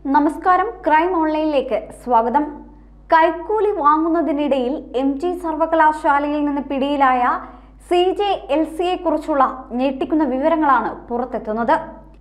നമസ്കാരം ക്രൈം ഓൺലൈനിലേക്ക് സ്വാഗതം കൈക്കൂലി വാങ്ങുന്നതിനിടയിൽ എം ജി സർവകലാശാലയിൽ നിന്ന് പിടിയിലായ സി ജെ എൽ സിയെ കുറിച്ചുള്ള ഞെട്ടിക്കുന്ന വിവരങ്ങളാണ് പുറത്തെത്തുന്നത്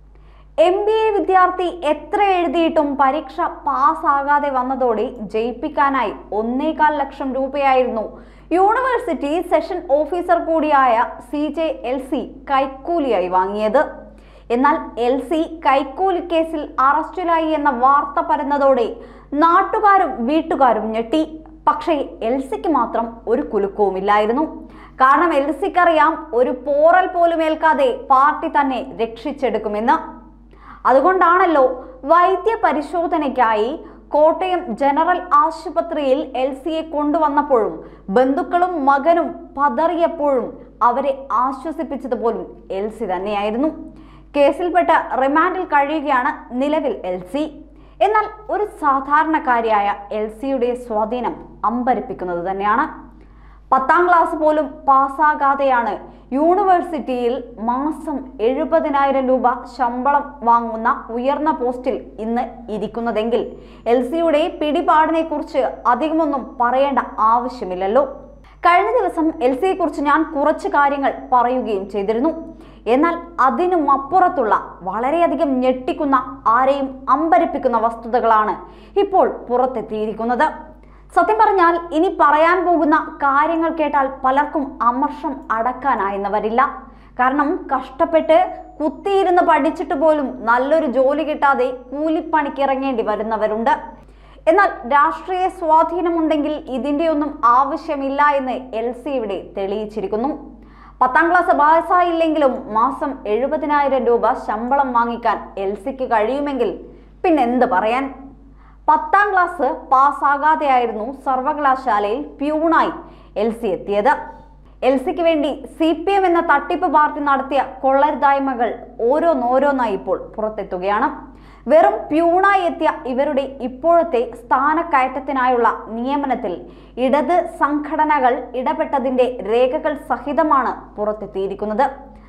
എം ബി എ വിദ്യാർത്ഥി എത്ര എഴുതിയിട്ടും പരീക്ഷ പാസ്സാകാതെ വന്നതോടെ ജയിപ്പിക്കാനായി ഒന്നേകാൽ ലക്ഷം രൂപയായിരുന്നു യൂണിവേഴ്സിറ്റി സെഷൻ ഓഫീസർ കൂടിയായ സി ജെ എൽ സി കൈക്കൂലിയായി വാങ്ങിയത് എന്നാൽ എൽ സി കൈക്കൂലി കേസിൽ അറസ്റ്റിലായി എന്ന വാർത്ത പരന്നതോടെ നാട്ടുകാരും വീട്ടുകാരും ഞെട്ടി പക്ഷേ എൽ സിക്ക് മാത്രം ഒരു കുലുക്കവുമില്ലായിരുന്നു കാരണം എൽ സിക്കറിയാം ഒരു പോറൽ പോലും ഏൽക്കാതെ പാർട്ടി തന്നെ രക്ഷിച്ചെടുക്കുമെന്ന് അതുകൊണ്ടാണല്ലോ വൈദ്യ പരിശോധനയ്ക്കായി കോട്ടയം ജനറൽ ആശുപത്രിയിൽ എൽ സിയെ കൊണ്ടുവന്നപ്പോഴും ബന്ധുക്കളും മകനും പതറിയപ്പോഴും അവരെ ആശ്വസിപ്പിച്ചത് പോലും എൽ സി തന്നെയായിരുന്നു കേസിൽപ്പെട്ട റിമാൻഡിൽ കഴിയുകയാണ് നിലവിൽ എൽ സി എന്നാൽ ഒരു സാധാരണക്കാരിയായ എൽ സിയുടെ സ്വാധീനം അമ്പരിപ്പിക്കുന്നത് തന്നെയാണ് പത്താം ക്ലാസ് പോലും പാസ്സാകാതെയാണ് യൂണിവേഴ്സിറ്റിയിൽ മാസം എഴുപതിനായിരം രൂപ ശമ്പളം വാങ്ങുന്ന ഉയർന്ന പോസ്റ്റിൽ ഇന്ന് ഇരിക്കുന്നതെങ്കിൽ എൽ സിയുടെ പിടിപാടിനെ കുറിച്ച് അധികമൊന്നും പറയേണ്ട ആവശ്യമില്ലല്ലോ കഴിഞ്ഞ ദിവസം എൽ സിയെ കുറിച്ച് ഞാൻ കുറച്ച് കാര്യങ്ങൾ പറയുകയും ചെയ്തിരുന്നു എന്നാൽ അതിനും അപ്പുറത്തുള്ള വളരെയധികം ഞെട്ടിക്കുന്ന ആരെയും അമ്പരിപ്പിക്കുന്ന വസ്തുതകളാണ് ഇപ്പോൾ പുറത്തെത്തിയിരിക്കുന്നത് സത്യം പറഞ്ഞാൽ ഇനി പറയാൻ പോകുന്ന കാര്യങ്ങൾ കേട്ടാൽ പലർക്കും അമർഷം അടക്കാനായെന്ന് വരില്ല കാരണം കഷ്ടപ്പെട്ട് കുത്തിയിരുന്ന് പഠിച്ചിട്ട് പോലും നല്ലൊരു ജോലി കിട്ടാതെ കൂലിപ്പണിക്ക് ഇറങ്ങേണ്ടി വരുന്നവരുണ്ട് എന്നാൽ രാഷ്ട്രീയ സ്വാധീനമുണ്ടെങ്കിൽ ഇതിൻ്റെയൊന്നും ആവശ്യമില്ല എന്ന് എൽ സി ഇവിടെ തെളിയിച്ചിരിക്കുന്നു പത്താം ക്ലാസ് പാസ്സായില്ലെങ്കിലും മാസം എഴുപതിനായിരം രൂപ ശമ്പളം വാങ്ങിക്കാൻ എൽ സിക്ക് കഴിയുമെങ്കിൽ പിന്നെ എന്ത് പറയാൻ പത്താം ക്ലാസ് പാസ്സാകാതെയായിരുന്നു സർവകലാശാലയിൽ പ്യൂണായി എൽ സി എത്തിയത് എൽ സിക്ക് വേണ്ടി സി പി എം എന്ന തട്ടിപ്പ് പാർട്ടി നടത്തിയ കൊള്ളരുതായ്മകൾ ഓരോന്നോരോന്നായി ഇപ്പോൾ പുറത്തെത്തുകയാണ് വെറും പ്യൂണായി എത്തിയ ഇവരുടെ ഇപ്പോഴത്തെ സ്ഥാനക്കയറ്റത്തിനായുള്ള നിയമനത്തിൽ ഇടത് സംഘടനകൾ ഇടപെട്ടതിന്റെ രേഖകൾ സഹിതമാണ് പുറത്തെത്തിയിരിക്കുന്നത്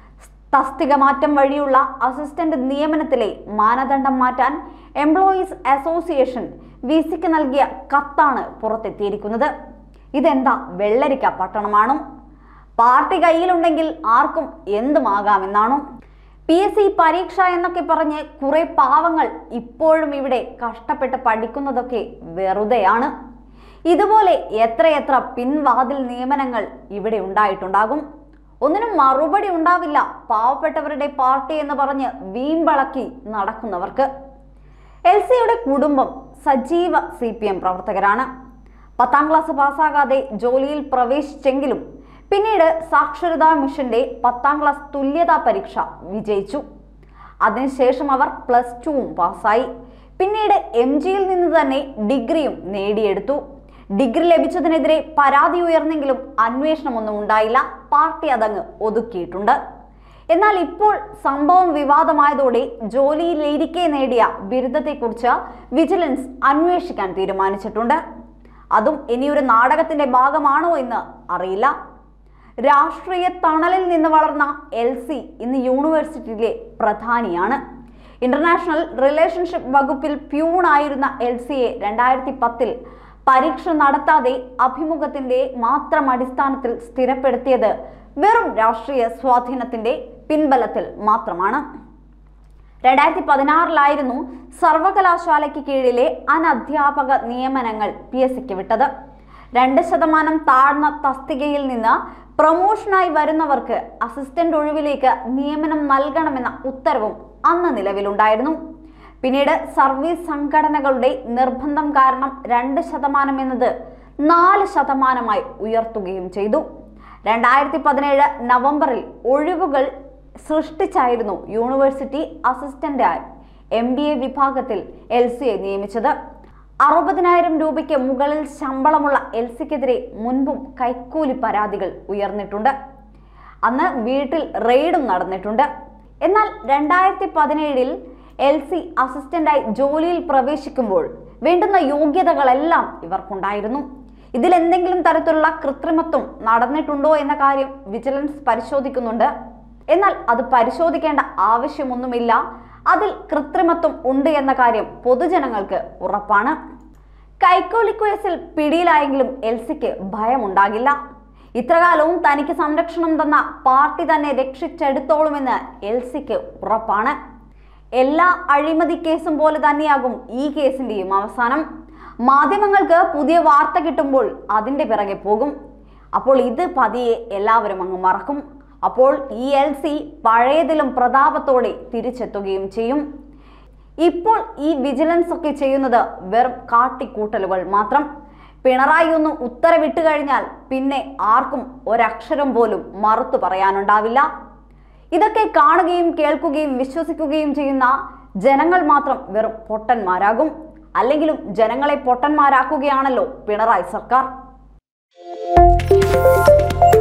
തസ്തിക മാറ്റം വഴിയുള്ള അസിസ്റ്റന്റ് നിയമനത്തിലെ മാനദണ്ഡം മാറ്റാൻ എംപ്ലോയീസ് അസോസിയേഷൻ വി സിക്ക് നൽകിയ കത്താണ് പുറത്തെത്തിയിരിക്കുന്നത് ഇതെന്താ വെള്ളരിക്ക പട്ടണമാണോ പാർട്ടി കയ്യിലുണ്ടെങ്കിൽ ആർക്കും എന്തുമാകാമെന്നാണോ പി എസ് സി പരീക്ഷ എന്നൊക്കെ പറഞ്ഞ് കുറെ പാവങ്ങൾ ഇപ്പോഴും ഇവിടെ കഷ്ടപ്പെട്ട് പഠിക്കുന്നതൊക്കെ വെറുതെയാണ് ഇതുപോലെ എത്രയെത്ര പിൻവാതിൽ നിയമനങ്ങൾ ഇവിടെ ഉണ്ടായിട്ടുണ്ടാകും ഒന്നിനും മറുപടി ഉണ്ടാവില്ല പാവപ്പെട്ടവരുടെ പാർട്ടി എന്ന് പറഞ്ഞ് വീമ്പളക്കി നടക്കുന്നവർക്ക് എൽ സിയുടെ കുടുംബം സജീവ സി പി എം പ്രവർത്തകരാണ് പത്താം ക്ലാസ് പാസ്സാകാതെ ജോലിയിൽ പ്രവേശിച്ചെങ്കിലും പിന്നീട് സാക്ഷരതാ മിഷന്റെ പത്താം ക്ലാസ് തുല്യതാ പരീക്ഷ വിജയിച്ചു അതിനുശേഷം അവർ പ്ലസ് ടുവും പാസ്സായി പിന്നീട് എം ജിയിൽ നിന്ന് തന്നെ ഡിഗ്രിയും നേടിയെടുത്തു ഡിഗ്രി ലഭിച്ചതിനെതിരെ പരാതി ഉയർന്നെങ്കിലും അന്വേഷണമൊന്നും ഉണ്ടായില്ല പാർട്ടി അതങ്ങ് ഒതുക്കിയിട്ടുണ്ട് എന്നാൽ ഇപ്പോൾ സംഭവം വിവാദമായതോടെ ജോലിയിലിരിക്കെ നേടിയ ബിരുദത്തെക്കുറിച്ച് വിജിലൻസ് അന്വേഷിക്കാൻ തീരുമാനിച്ചിട്ടുണ്ട് അതും ഇനിയൊരു നാടകത്തിന്റെ ഭാഗമാണോ എന്ന് അറിയില്ല രാഷ്ട്രീയ തണലിൽ നിന്ന് വളർന്ന എൽ സി ഇന്ന് യൂണിവേഴ്സിറ്റിയിലെ പ്രധാനിയാണ് ഇന്റർനാഷണൽ റിലേഷൻഷിപ്പ് വകുപ്പിൽ പ്യൂണായിരുന്ന എൽ സിയെ രണ്ടായിരത്തി പത്തിൽ പരീക്ഷ നടത്താതെ അഭിമുഖത്തിന്റെ മാത്രം അടിസ്ഥാനത്തിൽ സ്ഥിരപ്പെടുത്തിയത് വെറും രാഷ്ട്രീയ സ്വാധീനത്തിന്റെ പിൻബലത്തിൽ മാത്രമാണ് രണ്ടായിരത്തി പതിനാറിലായിരുന്നു സർവകലാശാലയ്ക്ക് കീഴിലെ അനധ്യാപക നിയമനങ്ങൾ പി എസ് സിക്ക് വിട്ടത് രണ്ട് ശതമാനം താഴ്ന്ന തസ്തികയിൽ നിന്ന് പ്രൊമോഷനായി വരുന്നവർക്ക് അസിസ്റ്റന്റ് ഒഴിവിലേക്ക് നിയമനം നൽകണമെന്ന ഉത്തരവും അന്ന് നിലവിലുണ്ടായിരുന്നു പിന്നീട് സർവീസ് സംഘടനകളുടെ നിർബന്ധം കാരണം രണ്ട് ശതമാനം എന്നത് നാല് ശതമാനമായി ഉയർത്തുകയും ചെയ്തു രണ്ടായിരത്തി പതിനേഴ് നവംബറിൽ ഒഴിവുകൾ സൃഷ്ടിച്ചായിരുന്നു യൂണിവേഴ്സിറ്റി അസിസ്റ്റന്റായി എം ബി എ വിഭാഗത്തിൽ എൽ സിയെ നിയമിച്ചത് അറുപതിനായിരം രൂപയ്ക്ക് മുകളിൽ ശമ്പളമുള്ള എൽ സിക്കെതിരെ മുൻപും കൈക്കൂലി പരാതികൾ ഉയർന്നിട്ടുണ്ട് അന്ന് വീട്ടിൽ റെയ്ഡും നടന്നിട്ടുണ്ട് എന്നാൽ രണ്ടായിരത്തി പതിനേഴിൽ എൽ സി അസിസ്റ്റന്റായി ജോലിയിൽ പ്രവേശിക്കുമ്പോൾ വേണ്ടുന്ന യോഗ്യതകളെല്ലാം ഇവർക്കുണ്ടായിരുന്നു ഇതിൽ എന്തെങ്കിലും തരത്തിലുള്ള കൃത്രിമത്വം നടന്നിട്ടുണ്ടോ എന്ന കാര്യം വിജിലൻസ് പരിശോധിക്കുന്നുണ്ട് എന്നാൽ അത് പരിശോധിക്കേണ്ട ആവശ്യമൊന്നുമില്ല അതിൽ കൃത്രിമത്വം ഉണ്ട് എന്ന കാര്യം പൊതുജനങ്ങൾക്ക് ഉറപ്പാണ് കൈക്കൂലി കേസിൽ പിടിയിലായെങ്കിലും എൽസിക്ക് ഭയമുണ്ടാകില്ല ഇത്രകാലവും തനിക്ക് സംരക്ഷണം തന്ന പാർട്ടി തന്നെ രക്ഷിച്ചെടുത്തോളുമെന്ന് എൽസിക്ക് ഉറപ്പാണ് എല്ലാ അഴിമതി കേസും പോലെ തന്നെയാകും ഈ കേസിന്റെയും അവസാനം മാധ്യമങ്ങൾക്ക് പുതിയ വാർത്ത കിട്ടുമ്പോൾ അതിന്റെ പിറകെ പോകും അപ്പോൾ ഇത് പതിയെ എല്ലാവരും അങ്ങ് മറക്കും അപ്പോൾ ഈ എൽ സി പഴയതിലും പ്രതാപത്തോടെ തിരിച്ചെത്തുകയും ചെയ്യും ഇപ്പോൾ ഈ വിജിലൻസ് ഒക്കെ ചെയ്യുന്നത് വെറും കാട്ടിക്കൂട്ടലുകൾ മാത്രം പിണറായി ഒന്ന് ഉത്തരവിട്ട് കഴിഞ്ഞാൽ പിന്നെ ആർക്കും ഒരക്ഷരം പോലും മറുത്തു പറയാനുണ്ടാവില്ല ഇതൊക്കെ കാണുകയും കേൾക്കുകയും വിശ്വസിക്കുകയും ചെയ്യുന്ന ജനങ്ങൾ മാത്രം വെറും പൊട്ടന്മാരാകും അല്ലെങ്കിലും ജനങ്ങളെ പൊട്ടന്മാരാക്കുകയാണല്ലോ പിണറായി സർക്കാർ